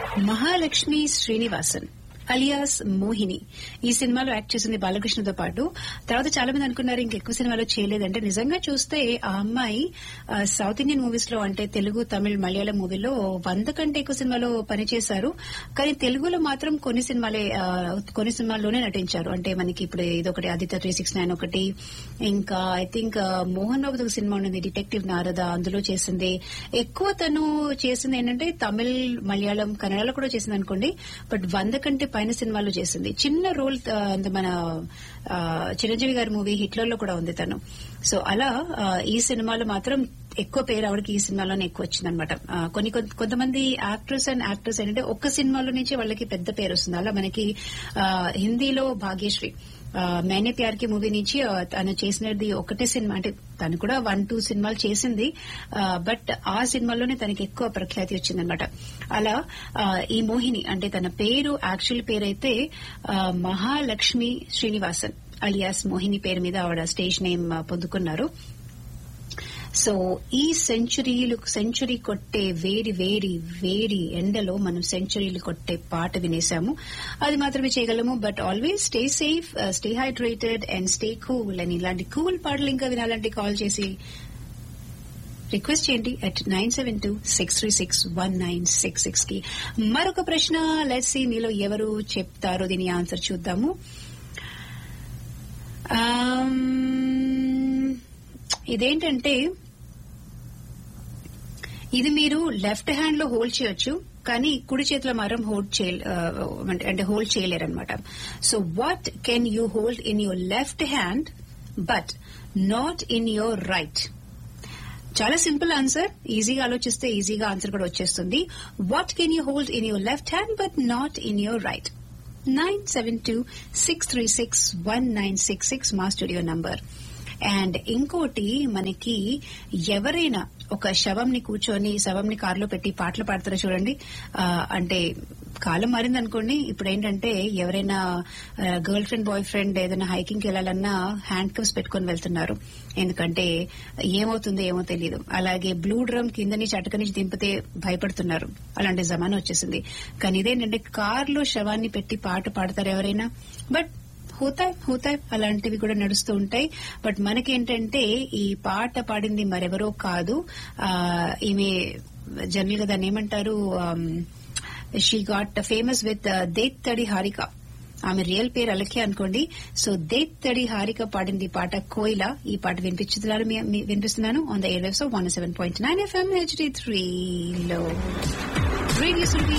Mahalakshmi Srinivasan alias Mohini ఈ సినిమాలో act చేసింది బాలకృష్ణతో పాటు తర్వాత చాలా మంది అనుకున్నారు ఇంకెక్కువ సినిమాలో చేయలేదంటే నిజంగా చూస్తే ఆ అమ్మాయి ఆ, సౌత్ ఇండియన్ మూవీస్ లో అంటే తెలుగు తమిళ్ మలయాళం మూవీలో వంద కంటే ఎక్కువ సినిమాలో పనిచేశారు కానీ తెలుగులో మాత్రం కొన్ని సినిమాలే ఆ, కొన్ని సినిమాల్లోనే నటించారు అంటే మనకి ఇప్పుడు ఇదొకటి ఆదిత్య త్రీ సిక్స్ నైన్ ఒకటి ఇంకా ఐ థింక్ మోహన్ బాబు ఒక సినిమా ఉన్నది డిటెక్టివ్ నారద అందులో చేసింది ఎక్కువ తను చేసింది ఏంటంటే తమిళ్ మలయాళం కన్నడలో కూడా చేసింది అనుకోండి బట్ వంద కంటే పైన సినిమాలు చేసింది చిన్న రోల్ ఆ, అంత మన ఆ, చిరంజీవి గారి మూవీ హిట్లర్ లో కూడా ఉంది తను సో అలా ఆ, ఈ సినిమాలో మాత్రం ఎక్కువ పేరు ఆవిడకి ఈ సినిమాలోనే ఎక్కువ వచ్చిందనమాట ఆ, కొన్ని కొంత- కొంతమంది యాక్టర్స్ అండ్ యాక్టర్స్ ఏంటంటే ఒక్క సినిమాలో నుంచి వాళ్ళకి పెద్ద పేరు వస్తుంది అలా మనకి ఆ, హిందీలో భాగ్యశ్రీ ఆ, మేనే ప్యార్ కి మూవీ నుంచి ఆ, తను చేసినది ఒకటే సినిమా అంటే తను కూడా వన్ టూ సినిమాలు చేసింది ఆ, బట్ ఆ సినిమాలోనే తనకి ఎక్కువ ప్రఖ్యాతి వచ్చిందనమాట అలా ఆ, ఈ మోహిని అంటే తన పేరు యాక్చువల్ పేరు అయితే ఆ, మహాలక్ష్మి శ్రీనివాసన్ అలియాస్ మోహిని పేరు మీద ఆవిడ స్టేజ్ నేమ్ ఆ, పొందుకున్నారు సో ఈ సెంచురీలు సెంచురీ కొట్టే వేడి వేడి వేడి ఎండలో మనం సెంచురీలు కొట్టే పాట వినేశాము అది మాత్రమే చేయగలము but always stay safe stay hydrated and stay cool అని ఇలాంటి కూల్ పాటలు ఇంకా వినాలంటే కాల్ చేసి రిక్వెస్ట్ చేయండి at nine seven two six three six one nine six six కి మరొక ప్రశ్న లెట్స్ సి మీలో ఎవరు చెప్తారో దీని ఆన్సర్ చూద్దాము ఆమ్, ఇదేంటంటే ఇది మీరు లెఫ్ట్ హ్యాండ్ లో హోల్డ్ చేయొచ్చు కానీ కుడి చేతిలో మాత్రం హోల్డ్ చేయ ఆ, అంటే- అంటే హోల్డ్ చేయలేరు అనమాట so what can you hold in your left hand but not in your right చాలా సింపుల్ ఆన్సర్ ఈజీగా ఆలోచిస్తే ఈజీగా ఆన్సర్ కూడా వచ్చేస్తుంది what can you hold in your left hand but not in your right nine seven two six three six one nine six six మా studio number and ఇంకోటి మనకి ఎవరైనా ఒక శవంని కూర్చొని శవంని కారులో పెట్టి పాటలు పాడతారో చూడండి ఆ, అంటే కాలం మారింది అనుకోండి ఇప్పుడు ఏంటంటే ఎవరైనా గర్ల్ ఫ్రెండ్ బాయ్ ఫ్రెండ్ ఏదైనా హైకింగ్ కి వెళ్ళాలన్నా హ్యాండ్ కప్స్ పెట్టుకొని వెళ్తున్నారు ఎందుకంటే ఏమవుతుందో ఏమో తెలియదు అలాగే బ్లూ డ్రమ్ కింద నుంచి అటక నుంచి దింపితే భయపడుతున్నారు అలాంటి జమానా వచ్చేసింది కానీ ఇదేంటంటే కార్లో శవాన్ని పెట్టి పాట పాడతారు ఎవరైనా బట్ హోతాయ్ హోతాయ్ అలాంటివి కూడా నడుస్తూ ఉంటాయి బట్ మనకేంటంటే ఈ పాట పాడింది మరెవరో కాదు ఆ, ఈమె జనరల్ గా దాన్ని ఏమంటారు she got famous with Dethadi Harika ఆమె రియల్ పేరు అలకే అనుకోండి సో దేత్తడి హారిక పాడింది ఈ పాట కోయిల ఈ పాట వినిపించుతున్నారు మీ- మీ- వినిపిస్తున్నాను on the air waves one seven point nine FM HD three లో రేడియో సురభి